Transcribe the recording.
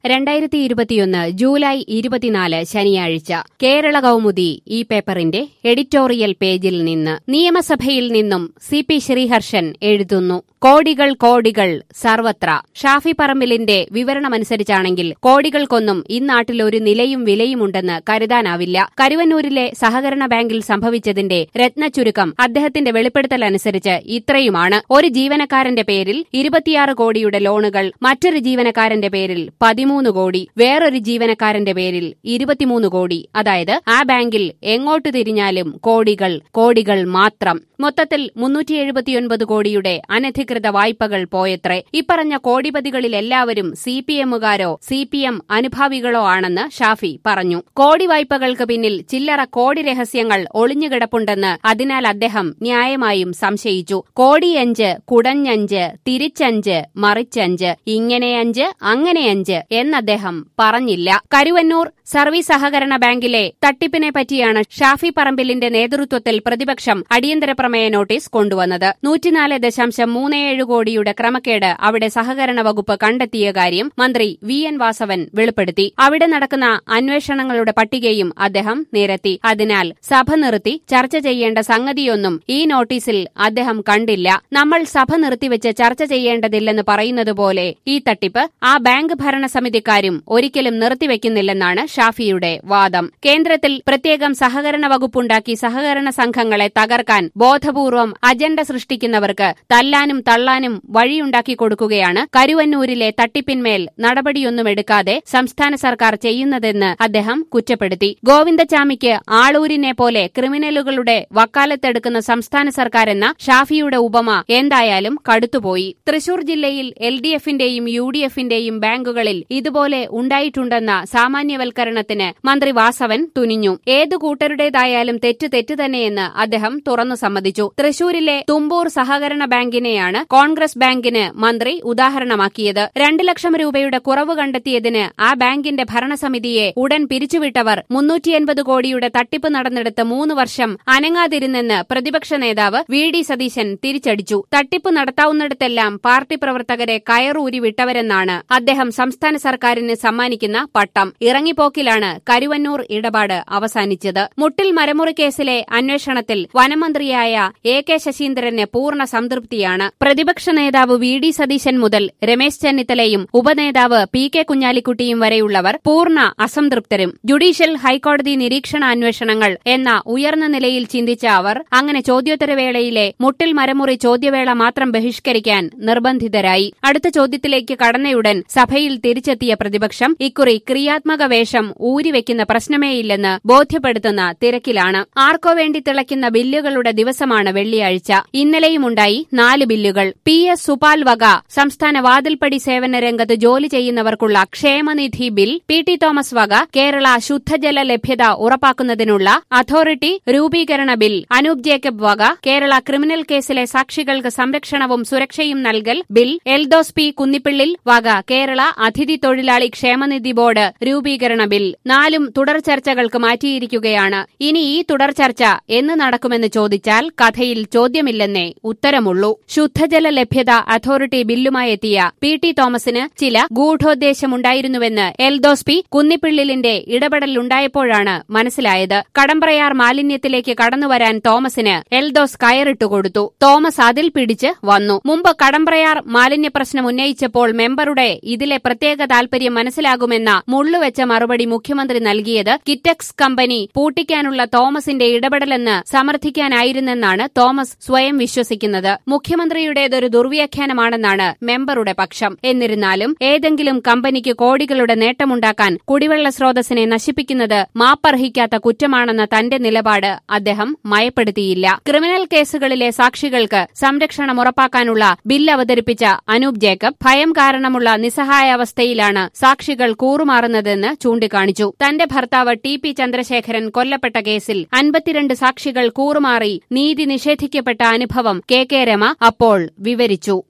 രണ്ടായിരത്തി ഇരുപത്തിയൊന്ന് ജൂലൈ ഇരുപത്തിനാല് ശനിയാഴ്ച കേരള കൗമുദി ഈ പേപ്പറിന്റെ എഡിറ്റോറിയൽ പേജിൽ നിന്ന് നിയമസഭയിൽ നിന്നും സി പി ശ്രീഹർഷൻ എഴുതുന്നു കോടികൾ കോടികൾ സർവത്ര ഷാഫി പറമ്പിലിന്റെ വിവരണമനുസരിച്ചാണെങ്കിൽ കോടികൾക്കൊന്നും ഇന്നാട്ടിൽ ഒരു നിലയും വിലയുമുണ്ടെന്ന് കരുതാനാവില്ല കരുവന്നൂരിലെ സഹകരണ ബാങ്കിൽ സംഭവിച്ചതിന്റെ രത്നച്ചുരുക്കം അദ്ദേഹത്തിന്റെ വെളിപ്പെടുത്തലനുസരിച്ച് ഇത്രയുമാണ് ഒരു ജീവനക്കാരന്റെ പേരിൽ ഇരുപത്തിയാറ് കോടിയുടെ ലോണുകൾ മറ്റൊരു ജീവനക്കാരന്റെ പേരിൽ പതിമൂന്ന് കോടി വേറൊരു ജീവനക്കാരന്റെ പേരിൽ ഇരുപത്തിമൂന്ന് കോടി അതായത് ആ ബാങ്കിൽ എങ്ങോട്ട് തിരിഞ്ഞാലും കോടികൾ കോടികൾ മാത്രം മൊത്തത്തിൽ മുന്നൂറ്റി എഴുപത്തിയൊൻപത് കോടിയുടെ അനധികൃത വായ്പകൾ പോയത്രേ ഇപ്പറഞ്ഞ കോടിപതികളിലെല്ലാവരും സി പി എമ്മുകാരോ സി പി എം അനുഭാവികളോ ആണെന്ന് ഷാഫി പറഞ്ഞു കോടി വായ്പകൾക്ക് പിന്നിൽ ചില്ലറ കോടി രഹസ്യങ്ങൾ ഒളിഞ്ഞുകിടപ്പുണ്ടെന്ന് അതിനാൽ അദ്ദേഹം ന്യായമായും സംശയിച്ചു കോടിയഞ്ച് കുടഞ്ഞഞ്ച് തിരിച്ചഞ്ച് മറിച്ചഞ്ച് ഇങ്ങനെയഞ്ച് അങ്ങനെയഞ്ച് എന്നദ്ദേഹം പറഞ്ഞില്ല കരുവന്നൂർ സർവീസ് സഹകരണ ബാങ്കിലെ തട്ടിപ്പിനെ പറ്റിയാണ് ഷാഫി പറമ്പിലിന്റെ നേതൃത്വത്തിൽ പ്രതിപക്ഷം അടിയന്തര പ്രമേയ നോട്ടീസ് കൊണ്ടുവന്നത് നൂറ്റിനാല് ദശാംശം മൂന്ന് ഏഴ് കോടിയുടെ ക്രമക്കേട് അവിടെ സഹകരണ വകുപ്പ് കണ്ടെത്തിയ കാര്യം മന്ത്രി വി എൻ വാസവൻ വെളിപ്പെടുത്തി അവിടെ നടക്കുന്ന അന്വേഷണങ്ങളുടെ പട്ടികയും അദ്ദേഹം നിരത്തി അതിനാൽ സഭ നിർത്തി ചർച്ച ചെയ്യേണ്ട സംഗതിയൊന്നും ഈ നോട്ടീസിൽ അദ്ദേഹം കണ്ടില്ല നമ്മൾ സഭ നിർത്തിവെച്ച് ചർച്ച ചെയ്യേണ്ടതില്ലെന്ന് പറയുന്നതുപോലെ ഈ തട്ടിപ്പ് ആ ബാങ്ക് ഭരണസമിതിക്കാരും ഒരിക്കലും നിർത്തിവെക്കുന്നില്ലെന്നാണ് ഷാഫിയുടെ വാദം കേന്ദ്രത്തിൽ പ്രത്യേകം സഹകരണ വകുപ്പുണ്ടാക്കി സഹകരണ സംഘങ്ങളെ തകർക്കാൻ ബോധപൂർവം അജണ്ട സൃഷ്ടിക്കുന്നവർക്ക് തല്ലാനും തള്ളാനും വഴിയുണ്ടാക്കി കൊടുക്കുകയാണ് കരുവന്നൂരിലെ തട്ടിപ്പിന്മേൽ നടപടിയൊന്നും എടുക്കാതെ സംസ്ഥാന സർക്കാർ ചെയ്യുന്നതെന്ന് അദ്ദേഹം കുറ്റപ്പെടുത്തി ഗോവിന്ദചാമിക്ക് ആളൂരിനെ പോലെ ക്രിമിനലുകളുടെ വക്കാലത്തെടുക്കുന്ന സംസ്ഥാന സർക്കാരെന്ന ഷാഫിയുടെ ഉപമ എന്തായാലും കടുത്തുപോയി തൃശൂർ ജില്ലയിൽ എൽ ഡി എഫിന്റെയും യു ഡി എഫിന്റെയും ബാങ്കുകളിൽ ഇതുപോലെ ഉണ്ടായിട്ടുണ്ടെന്ന സാമാന്യവൽക്കരണത്തിന് മന്ത്രി വാസവൻ തുനിഞ്ഞു ഏതു കൂട്ടരുടേതായാലും തെറ്റ് തെറ്റ് തന്നെയെന്ന് അദ്ദേഹം തുറന്നു സമ്മതിച്ചു തൃശൂരിലെ തുമ്പൂർ സഹകരണ ബാങ്കിനെയാണ് കോൺഗ്രസ് ബാങ്കിന് മന്ത്രി ഉദാഹരണമാക്കിയത് രണ്ട് ലക്ഷം രൂപയുടെ കുറവ് കണ്ടെത്തിയതിന് ആ ബാങ്കിന്റെ ഭരണസമിതിയെ ഉടൻ പിരിച്ചുവിട്ടവർ മുന്നൂറ്റിയൻപത് കോടിയുടെ തട്ടിപ്പ് നടന്നെടുത്ത് മൂന്ന് വർഷം അനങ്ങാതിരുന്നെന്ന് പ്രതിപക്ഷ നേതാവ് വി ഡി സതീശൻ തിരിച്ചടിച്ചു തട്ടിപ്പ് നടത്താവുന്നിടത്തെല്ലാം പാർട്ടി പ്രവർത്തകരെ കയറൂരി വിട്ടവരെന്നാണ് അദ്ദേഹം സംസ്ഥാന സർക്കാരിന് സമ്മാനിക്കുന്ന പട്ടം ഇറങ്ങിപ്പോക്കിലാണ് കരുവന്നൂർ ഇടപാട് അവസാനിച്ചത് മുട്ടിൽ മരമുറി കേസിലെ അന്വേഷണത്തിൽ വനമന്ത്രിയായ എ കെ ശശീന്ദ്രന് പൂർണ്ണ സംതൃപ്തിയാണ് പ്രതിപക്ഷ നേതാവ് വി ഡി സതീശൻ മുതൽ രമേശ് ചെന്നിത്തലയും ഉപനേതാവ് പി കെ കുഞ്ഞാലിക്കുട്ടിയും വരെയുള്ളവർ പൂർണ്ണ അസംതൃപ്തരും ജുഡീഷ്യൽ ഹൈക്കോടതി നിരീക്ഷണ അന്വേഷണങ്ങൾ എന്ന ഉയർന്ന നിലയിൽ ചിന്തിച്ച അവർ അങ്ങനെ ചോദ്യോത്തരവേളയിലെ മുട്ടിൽ മരമുറി ചോദ്യവേള മാത്രം ബഹിഷ്കരിക്കാൻ നിർബന്ധിതരായി അടുത്ത ചോദ്യത്തിലേക്ക് കടന്നയുടൻ സഭയിൽ തിരിച്ചെത്തിയ പ്രതിപക്ഷം ഇക്കുറി ക്രിയാത്മക വേഷം ഊരിവെക്കുന്ന പ്രശ്നമേയില്ലെന്ന് ബോധ്യപ്പെടുത്തുന്ന തിരക്കിലാണ് ആർക്കോ വേണ്ടി തിളയ്ക്കുന്ന ബില്ലുകളുടെ ദിവസമാണ് വെള്ളിയാഴ്ച ഇന്നലെയുമുണ്ടായി നാല് ബില്ലുകൾ പി എസ് സുപാൽ വക സംസ്ഥാന വാതിൽപ്പടി സേവന രംഗത്ത് ജോലി ചെയ്യുന്നവർക്കുള്ള ക്ഷേമനിധി ബിൽ പി ടി തോമസ് വക കേരള ശുദ്ധജല ലഭ്യത ഉറപ്പാക്കുന്നതിനുള്ള അതോറിറ്റി രൂപീകരണ ബിൽ അനൂപ് ജേക്കബ് വക കേരള ക്രിമിനൽ കേസിലെ സാക്ഷികൾക്ക് സംരക്ഷണവും സുരക്ഷയും നൽകൽ ബിൽ എൽദോസ് പി കുന്നിപ്പിള്ളിൽ വക കേരള അതിഥി തൊഴിലാളി ക്ഷേമനിധി ബോർഡ് രൂപീകരണ ബിൽ നാലും തുടർ ചർച്ചകൾക്ക് മാറ്റിയിരിക്കുകയാണ് ഇനി ഈ തുടർ ചർച്ച എന്ന് നടക്കുമെന്ന് ചോദിച്ചാൽ കഥയിൽ ചോദ്യമില്ലെന്നേ ഉത്തരമുള്ളൂ ശുദ്ധജല ലഭ്യത അതോറിറ്റി ബില്ലുമായി എത്തിയ പി ടി തോമസിന് ചില ഗൂഢോദ്ദേശമുണ്ടായിരുന്നുവെന്ന് എൽദോസ് പി കുന്നിപ്പിള്ളിലിന്റെ ഇടപെടലുണ്ടായപ്പോഴാണ് മനസ്സിലായത് കടമ്പ്രയാർ മാലിന്യത്തിലേക്ക് കടന്നുവരാൻ തോമസിന് എൽദോസ് കയറിട്ടുകൊടുത്തു തോമസ് അതിൽ പിടിച്ച് വന്നു മുമ്പ് കടമ്പ്രയാർ മാലിന്യ പ്രശ്നം ഉന്നയിച്ചപ്പോൾ മെമ്പറുടെ ഇതിലെ പ്രത്യേക താൽപര്യം മനസ്സിലാകുമെന്ന മുള്ളുവെച്ച മറുപടി മുഖ്യമന്ത്രി നൽകിയത് കിറ്റക്സ് കമ്പനി പൂട്ടിക്കാനുള്ള തോമസിന്റെ ഇടപെടലെന്ന് സമർത്ഥിക്കാനായിരുന്നെന്നാണ് തോമസ് സ്വയം വിശ്വസിക്കുന്നത് മുഖ്യമന്ത്രിയുടേതൊരു ദുർവ്യാഖ്യാനമാണെന്നാണ് മെമ്പറുടെ പക്ഷം എന്നിരുന്നാലും ഏതെങ്കിലും കമ്പനിക്ക് കോടികളുടെ നേട്ടമുണ്ടാക്കാൻ കുടിവെള്ള സ്രോതസ്സിനെ നശിപ്പിക്കുന്നത് മാപ്പർഹിക്കാത്ത കുറ്റമാണെന്ന തന്റെ നിലപാട് അദ്ദേഹം മയപ്പെടുത്തിയില്ല ക്രിമിനൽ കേസുകളിലെ സാക്ഷികൾക്ക് സംരക്ഷണം ഉറപ്പാക്കാനുള്ള ബിൽ അവതരിപ്പിച്ച അനൂപ് ജേക്കബ് ഭയം കാരണമുള്ള നിസ്സഹായാവസ്ഥയിലാണ് സാക്ഷികൾ കൂറുമാറുന്നതെന്ന് ചൂണ്ടിക്കാണിച്ചു തന്റെ ഭർത്താവ് ടി പി ചന്ദ്രശേഖരൻ കൊല്ലപ്പെട്ട കേസിൽ അൻപത്തിരണ്ട് സാക്ഷികൾ കൂറുമാറി നീതി നിഷേധിക്കപ്പെട്ട അനുഭവം കെ കെ രമ അപ്പോൾ വിവരിച്ചു